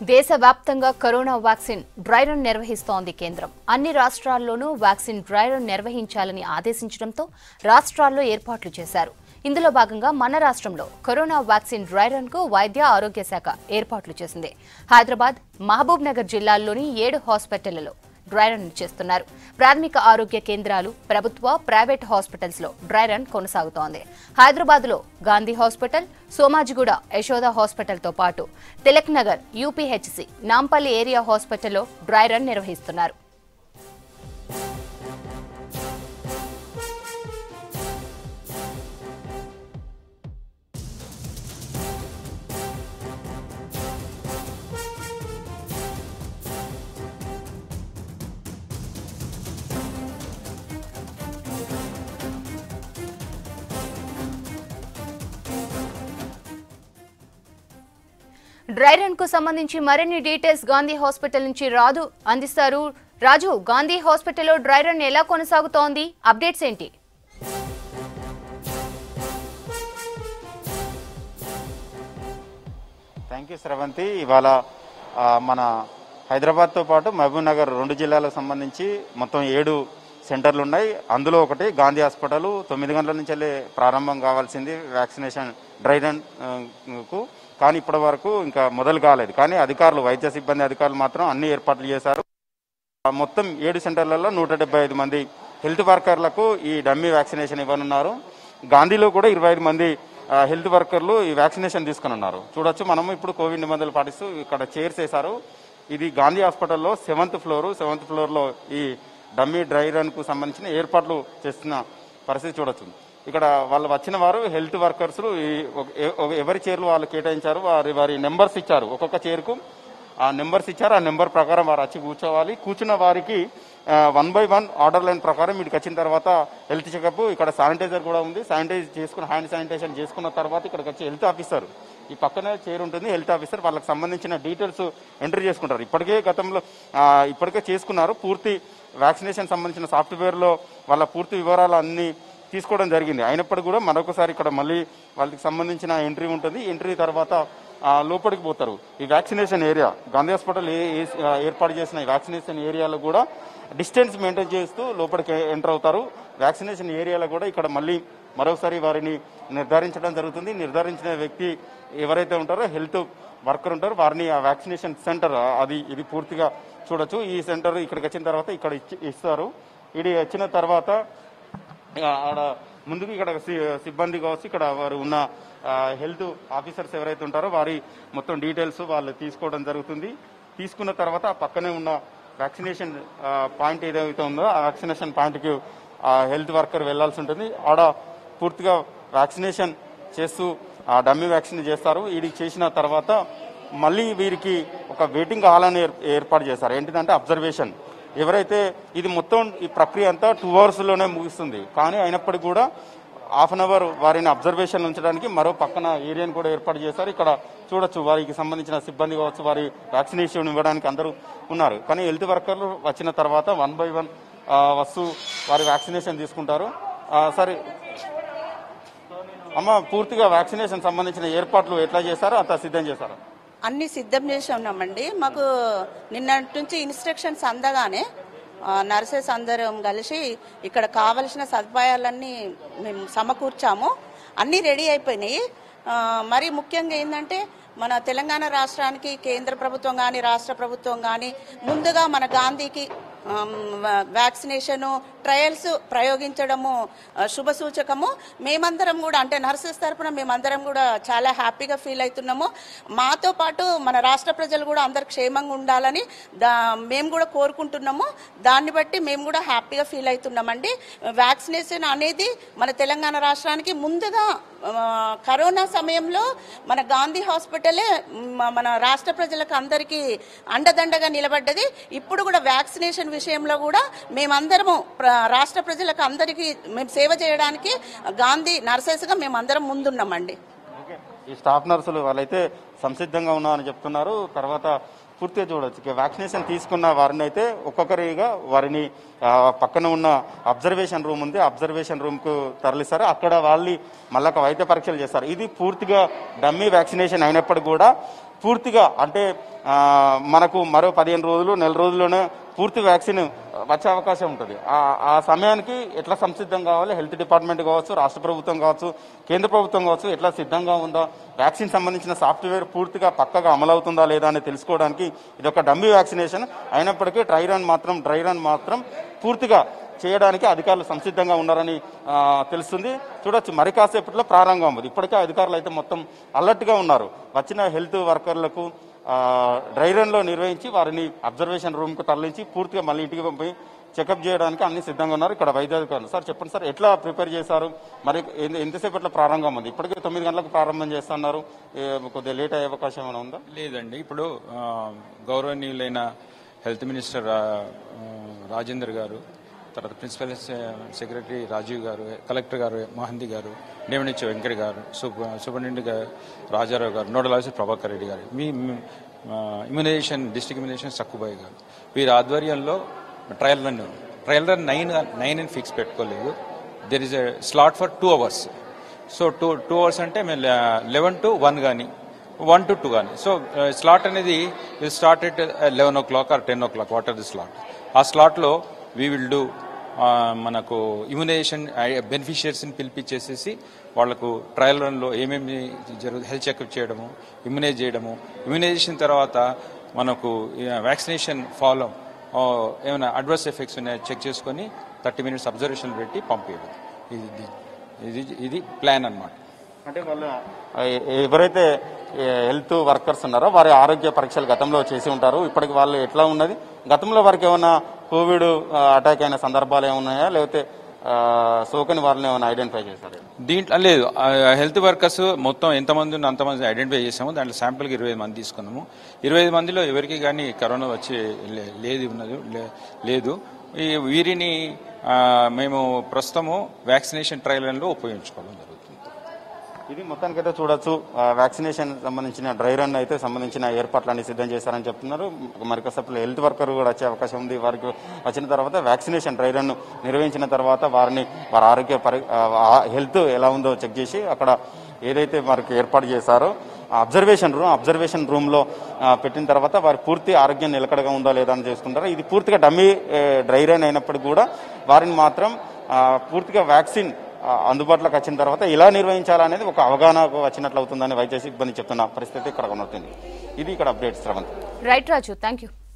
దేశవ్యాప్తంగా corona vaccine dry run నిర్వహిస్తోంది కేంద్రం అన్ని రాష్ట్రాల్లోనూ వ్యాక్సిన్ డ్రై రన్ నిర్వహించాలని ఆదేశించడంతో రాష్ట్రాల్లో ఏర్పాట్లు చేశారు ఇందులో భాగంగా మన రాష్ట్రంలో కరోనా వ్యాక్సిన్ డ్రై రన్ కు వైద్య ఆరోగ్య శాఖ ఏర్పాట్లు చేసింది హైదరాబాద్ మహబూబ్ నగర్ జిల్లాల్లోని ఏడు హాస్పిటళ్లలో డ్రై రన్ చేస్తున్నారు ప్రాథమిక ఆరోగ్య కేంద్రాలు ప్రభుత్వ ప్రైవేట్ హాస్పిటల్స్ లో డ్రై రన్ కొనసాగుతోంది హైదరాబాద్ లో గాంధీ హాస్పిటల్ సోమాజిగూడ యశోద హాస్పిటల్ తో పాటు తిలక్ నగర్ యూపీహెచ్సి నాంపల్లి ఏరియా హాస్పిటల్లో డ్రై రన్ నిర్వహిస్తున్నారు డ్రై రన్ కు సంబంధించి మరిన్ని డీటెయిల్స్ గాంధీ హాస్పిటల్ నుంచి రాదు అందిస్తారు రాజు గాంధీ హాస్పిటల్లో డ్రై రన్ ఎలా కొనసాగుతోంది అప్డేట్స్ ఏంటి థ్యాంక్ యూ స్రవంతి ఇవాళ ఆ, మన హైదరాబాద్తో పాటు మహబూబ్ నగర్ రెండు జిల్లాలకు సంబంధించి మొత్తం ఏడు సెంటర్లు ఉన్నాయి అందులో ఒకటి గాంధీ హాస్పిటల్ తొమ్మిది గంటల నుంచి వెళ్ళి ప్రారంభం కావాల్సింది వ్యాక్సినేషన్ డ్రై రన్ ఆ, కు కానీ ఇప్పటి వరకు ఇంకా మొదలు కాలేదు కానీ అధికారులు వైద్య సిబ్బంది అధికారులు మాత్రం అన్ని ఏర్పాట్లు చేశారు ఆ, మొత్తం ఏడు సెంటర్లలో నూట డెబ్బై ఐదు మంది హెల్త్ వర్కర్లకు ఈ డమ్మీ వ్యాక్సినేషన్ ఇవ్వనున్నారు గాంధీలో కూడా ఇరవై ఐదు మంది ఆ, హెల్త్ వర్కర్లు ఈ వ్యాక్సినేషన్ తీసుకుని ఉన్నారు చూడొచ్చు మనము ఇప్పుడు కోవిడ్ నిబంధనలు పాటిస్తూ ఇక్కడ చైర్స్ వేశారు ఇది గాంధీ హాస్పిటల్లో సెవెంత్ ఫ్లోర్ సెవెంత్ ఫ్లోర్లో ఈ డమ్మీ డ్రై రన్ కు సంబంధించిన ఏర్పాట్లు చేస్తున్న పరిస్థితి చూడొచ్చు ఇక్కడ వాళ్ళు వచ్చిన వారు హెల్త్ వర్కర్స్ ఈ ఒక- ఎ- ఎవరి చైర్లు వాళ్ళు కేటాయించారు వారి వారి నెంబర్స్ ఇచ్చారు ఒక్కొక్క చైర్కు ఆ నెంబర్స్ ఇచ్చారు ఆ నెంబర్ ప్రకారం వారు వచ్చి కూర్చోవాలి కూర్చున్న వారికి one by one order line ప్రకారం వీటికి వచ్చిన తర్వాత హెల్త్ చెకప్ ఇక్కడ శానిటైజర్ కూడా ఉంది శానిటైజ్ చేసుకుని హ్యాండ్ శానిటైజేషన్ చేసుకున్న తర్వాత ఇక్కడికి వచ్చి హెల్త్ ఆఫీసర్ ఈ పక్కనే చైర్ ఉంటుంది హెల్త్ ఆఫీసర్ వాళ్ళకి సంబంధించిన డీటెయిల్స్ ఎంట్రీ చేసుకుంటారు ఇప్పటికే గతంలో ఆ, ఇప్పటికే చేసుకున్నారు పూర్తి వ్యాక్సినేషన్ సంబంధించిన సాఫ్ట్వేర్లో వాళ్ళ పూర్తి వివరాలు అన్ని తీసుకోవడం జరిగింది అయినప్పటికీ కూడా మరొకసారి ఇక్కడ మళ్ళీ వాళ్ళకి సంబంధించిన ఎంట్రీ ఉంటుంది ఎంట్రీ తర్వాత ఆ, లోపలికి పోతారు ఈ వ్యాక్సినేషన్ ఏరియా గాంధీ హాస్పిటల్ ఏ- ఏ- ఆ, ఏర్పాటు చేసిన ఈ వ్యాక్సినేషన్ ఏరియాలో కూడా డిస్టెన్స్ మెయింటైన్ చేస్తూ లోపలికి ఎంటర్ అవుతారు వ్యాక్సినేషన్ ఏరియాలో కూడా ఇక్కడ మళ్ళీ మరోసారి వారిని నిర్ధారించడం జరుగుతుంది నిర్ధారించిన వ్యక్తి ఎవరైతే ఉంటారో హెల్త్ వర్కర్ ఉంటారో వారిని ఆ వ్యాక్సినేషన్ సెంటర్ అది ఇది పూర్తిగా చూడొచ్చు ఈ సెంటర్ ఇక్కడికి వచ్చిన తర్వాత ఇక్కడ ఇచ్చి- ఇస్తారు ఇది వచ్చిన తర్వాత ఇక ఆడ ముందుకు ఇక్కడ సి- సిబ్బంది కావచ్చు ఇక్కడ వారు ఉన్న ఆ, హెల్త్ ఆఫీసర్స్ ఎవరైతే ఉంటారో వారి మొత్తం డీటెయిల్స్ వాళ్ళు తీసుకోవడం జరుగుతుంది తీసుకున్న తర్వాత ఆ పక్కనే ఉన్న వ్యాక్సినేషన్ ఆ, పాయింట్ ఏదైతే ఉందో ఆ వ్యాక్సినేషన్ పాయింట్కి ఆ హెల్త్ వర్కర్ వెళ్లాల్సి ఉంటుంది ఆడ పూర్తిగా వ్యాక్సినేషన్ చేస్తూ ఆ డమ్మీ వ్యాక్సిన్ చేస్తారు ఇది చేసిన తర్వాత మళ్ళీ వీరికి ఒక వెయిటింగ్ హాల్ అని ఏర్- ఏర్పాటు చేస్తారు ఏంటిదంటే అబ్జర్వేషన్ ఎవరైతే ఇది మొత్తం ఈ ప్రక్రియ అంతా టూ అవర్స్ లోనే ముగిస్తుంది కానీ అయినప్పటికీ కూడా హాఫ్ అన్ అవర్ వారిని అబ్జర్వేషన్ ఉంచడానికి మరో పక్కన ఏరియాను కూడా ఏర్పాటు చేశారు ఇక్కడ చూడొచ్చు వారికి సంబంధించిన సిబ్బంది కావచ్చు వారి వ్యాక్సినేషన్ ఇవ్వడానికి అందరూ ఉన్నారు కానీ హెల్త్ వర్కర్లు వచ్చిన తర్వాత వన్ బై వన్ వస్తూ వారి వ్యాక్సినేషన్ తీసుకుంటారు ఆ, సరే అమ్మ పూర్తిగా వ్యాక్సినేషన్ సంబంధించిన ఏర్పాట్లు ఎట్లా చేశారో అంత సిద్ధం చేశారు అన్ని సిద్ధం చేసి ఉన్నామండి మాకు నిన్నటి నుంచి ఇన్స్ట్రక్షన్స్ అందగానే ఆ, నర్సెస్ అందరం కలిసి ఇక్కడ కావలసిన సదుపాయాలన్నీ మేము సమకూర్చాము అన్నీ రెడీ అయిపోయినాయి ఆ, మరి ముఖ్యంగా ఏంటంటే మన తెలంగాణ రాష్ట్రానికి కేంద్ర ప్రభుత్వం కానీ రాష్ట్ర ప్రభుత్వం కానీ ముందుగా మన గాంధీకి ఆమ్, వా- వ్యాక్సినేషను ట్రయల్స్ ప్రయోగించడము ఆ, శుభ సూచకము మేమందరం కూడా అంటే నర్సెస్ తరపున మేమందరం కూడా చాలా హ్యాపీగా ఫీల్ అవుతున్నాము మాతో పాటు మన రాష్ట్ర ప్రజలు కూడా అందరు క్షేమంగా ఉండాలని దా మేము కూడా కోరుకుంటున్నాము దాన్ని బట్టి మేము కూడా హ్యాపీగా ఫీల్ అవుతున్నామండి వ్యాక్సినేషన్ అనేది మన తెలంగాణ రాష్ట్రానికి ముందుగా ఆ, కరోనా సమయంలో మన గాంధీ హాస్పిటలే మ- మన రాష్ట్ర ప్రజలకు అందరికీ అండదండగా నిలబడ్డది ఇప్పుడు కూడా వ్యాక్సినేషన్ విషయంలో కూడా మేమందరము ప్ర- రాష్ట్ర ప్రజలకు అందరికీ మేము సేవ చేయడానికి గాంధీ నర్సెస్గా మేమందరం ముందున్నామండి ఓకే. ఈ స్టాఫ్ నర్సులు వాళ్ళైతే సంసిద్ధంగా ఉన్నామని చెప్తున్నారు తర్వాత పూర్తిగా చూడొచ్చు ఇక వ్యాక్సినేషన్ తీసుకున్న వారిని అయితే ఒక్కొక్కరిగా వారిని ఆ, పక్కన ఉన్న అబ్జర్వేషన్ రూమ్ ఉంది అబ్జర్వేషన్ రూమ్ కు తరలిస్తారు అక్కడ వాళ్ళని మళ్ళీ ఒక వైద్య పరీక్షలు చేస్తారు ఇది పూర్తిగా డమ్మీ వ్యాక్సినేషన్ అయినప్పటికీ కూడా పూర్తిగా అంటే ఆ, మనకు మరో పదిహేను రోజులు నెల రోజుల్లోనే పూర్తి వ్యాక్సిన్ వచ్చే అవకాశం ఉంటుంది ఆ ఆ సమయానికి ఎట్లా సంసిద్ధం కావాలి హెల్త్ డిపార్ట్మెంట్ కావచ్చు రాష్ట్ర ప్రభుత్వం కావచ్చు కేంద్ర ప్రభుత్వం కావచ్చు ఎట్లా సిద్ధంగా ఉందా వ్యాక్సిన్ సంబంధించిన సాఫ్ట్వేర్ పూర్తిగా పక్కగా అమలవుతుందా లేదా అని తెలుసుకోవడానికి ఇది ఒక డమ్మీ వ్యాక్సినేషన్ అయినప్పటికీ డ్రై రన్ మాత్రం డ్రై రన్ మాత్రం పూర్తిగా చేయడానికి అధికారులు సంసిద్ధంగా ఉన్నారని ఆ, తెలుస్తుంది చూడొచ్చు మరి కాసేపట్లో ప్రారంభం ఉంది ఇప్పటికే అధికారులు అయితే మొత్తం అలర్ట్గా ఉన్నారు వచ్చిన హెల్త్ వర్కర్లకు డ్రై రన్లో నిర్వహించి వారిని అబ్జర్వేషన్ రూమ్కు తరలించి పూర్తిగా మళ్ళీ ఇంటికి పంపి చెకప్ చేయడానికి అన్ని సిద్ధంగా ఉన్నారు ఇక్కడ వైద్యాధికారులు సార్ చెప్పండి సార్ ఎట్లా ప్రిపేర్ చేశారు మరి ఎంత- ఎంతసేపట్లో ప్రారంభం ఉంది ఇప్పటికే తొమ్మిది గంటలకు ప్రారంభం చేస్తున్నారు ఏ, కొద్దిగా లేట్ అయ్యే అవకాశం ఏమైనా ఉందా లేదండి ఇప్పుడు ఆ, గౌరవనీయులైన హెల్త్ మినిస్టర్ ఆ, ఆ, రాజేందర్ గారు తర్వాత ప్రిన్సిపల్ సె- సెక్రటరీ రాజీవ్ గారు కలెక్టర్ గారు మహంతి గారు డిఎంహెచ్ వెంకట్ గారు సూప సూపరింటెండెంట్ గారు రాజారావు గారు నోడల్ ఆఫీసర్ ప్రభాకర్ రెడ్డి గారు మీ మీ- ఆ, ఇమ్యునైజేషన్ డిస్ట్రిక్ట్ ఇమ్యునైజేషన్ సక్కుబాయి గారు వీరి ఆధ్వర్యంలో trial run trial run nine nine అని ఫిక్స్ పెట్టుకోలేదు there is a slot for two hours so two two hours అంటే మేము లెవెన్ టు వన్ కానీ వన్ టు టూ కానీ సో స్లాట్ అనేది will start at eleven o'clock or ten o'clock what are the slot ఆ స్లాట్లో we will do మనకు immunization బెనిఫిషియర్స్ని పిలిపించేసేసి వాళ్లకు ట్రయల్ రన్లో ఏమేమి జరుగుతుంది హెల్త్ చెకప్ చేయడము ఇమ్యునైజ్ చేయడము ఇమ్యునైజేషన్ తర్వాత మనకు వ్యాక్సినేషన్ ఫాలో ఏమైనా అడ్వర్స్ ఎఫెక్ట్స్ ఉన్నాయో చెక్ చేసుకొని థర్టీ మినిట్స్ అబ్జర్వేషన్ పెట్టి పంపించడం ఇది ఇది ఇది ప్లాన్ అన్నమాట అంటే వాళ్ళు ఆ, ఎవరైతే హెల్త్ వర్కర్స్ ఉన్నారో వారి ఆరోగ్య పరీక్షలు గతంలో చేసి ఉంటారు ఇప్పటికి వాళ్ళు ఎట్లా ఉన్నది గతంలో వారికి ఏమైనా కోవిడ్ ఆ, అటాక్ అయిన సందర్భాలు ఏమున్నాయా లేకపోతే ఆ, సోకని వాళ్ళని ఏమైనా ఐడెంటిఫై చేశారు దీంట్లో లేదు ఆ, హెల్త్ వర్కర్స్ మొత్తం ఎంతమంది ఉన్న అంతమంది ఐడెంటిఫై చేసాము దాంట్లో శాంపిల్కి ఇరవై ఐదు మంది తీసుకున్నాము ఇరవై ఐదు మందిలో ఎవరికి కానీ కరోనా వచ్చి లే- లేదు ఉన్నది లే- లేదు ఈ వీరిని ఆ, మేము ప్రస్తుతము వ్యాక్సినేషన్ ట్రయల్లో ఉపయోగించుకోవడం జరుగుతుంది ఇది మొత్తానికైతే చూడొచ్చు ఆ, వ్యాక్సినేషన్ సంబంధించిన డ్రై రన్ అయితే సంబంధించిన ఏర్పాట్లన్నీ సిద్ధం చేశారని చెప్తున్నారు మరి కాసేపు హెల్త్ వర్కర్ కూడా వచ్చే అవకాశం ఉంది వారికి వచ్చిన తర్వాత వ్యాక్సినేషన్ డ్రై రన్ నిర్వహించిన తర్వాత వారిని వారి ఆరోగ్య పరి హెల్త్ ఎలా ఉందో చెక్ చేసి అక్కడ ఏదైతే వారికి ఏర్పాటు చేశారో అబ్జర్వేషన్ రూమ్ అబ్జర్వేషన్ రూమ్ లో ఆ, పెట్టిన తర్వాత వారి పూర్తి ఆరోగ్యం నిలకడగా ఉందా లేదా అని చేసుకుంటారు ఇది పూర్తిగా డమ్మీ ఏ, డ్రై రన్ అయినప్పటికీ కూడా వారిని మాత్రం ఆ, పూర్తిగా వ్యాక్సిన్ ఆ, అందుబాటులోకి వచ్చిన తర్వాత ఇలా నిర్వహించాలనేది ఒక అవగాహనకు వచ్చినట్లు అవుతుందని వైద్య సిబ్బంది చెప్తున్న పరిస్థితి ఇక్కడ కనబడుతుంది ఇది ఇక్కడ updates Revanth right Raju thank you